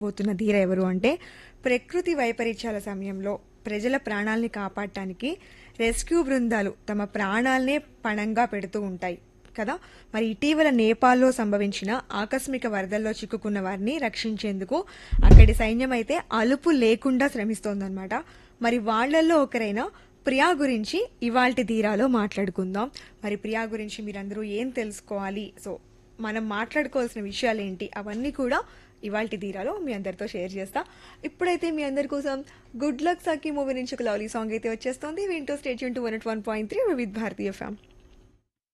పోతున్న ధీర ఎవరు అంటే ప్రకృతి వైపరీత్యాల సమయంలో ప్రజల ప్రాణాల్ని కాపాడటానికి రెస్క్యూ బృందాలు తమ ప్రాణాలనే పణంగా పెడుతూ ఉంటాయి కదా మరి ఇటీవల నేపాల్లో సంభవించిన ఆకస్మిక వరదల్లో చిక్కుకున్న వారిని రక్షించేందుకు అక్కడి సైన్యం అయితే అలుపు లేకుండా శ్రమిస్తోందన్నమాట మరి వాళ్ళల్లో ఒకరైన ప్రియా గురించి ఇవాల్టి ధీరాలో మాట్లాడుకుందాం మరి ప్రియా గురించి మీరందరూ ఏం తెలుసుకోవాలి సో మనం మాట్లాడుకోవాల్సిన విషయాలు ఏంటి అవన్నీ కూడా ఇవాల్టి ధీరాలో మీ అందరితో షేర్ చేస్తా ఇప్పుడైతే మీ అందరి కోసం గుడ్ లక్ సఖీ మూవీ నుంచి ఒక లవ్లీ సాంగ్ అయితే వచ్చేస్తుంది వింటూ state to one one point three with Bharatiya ఫ్యామ్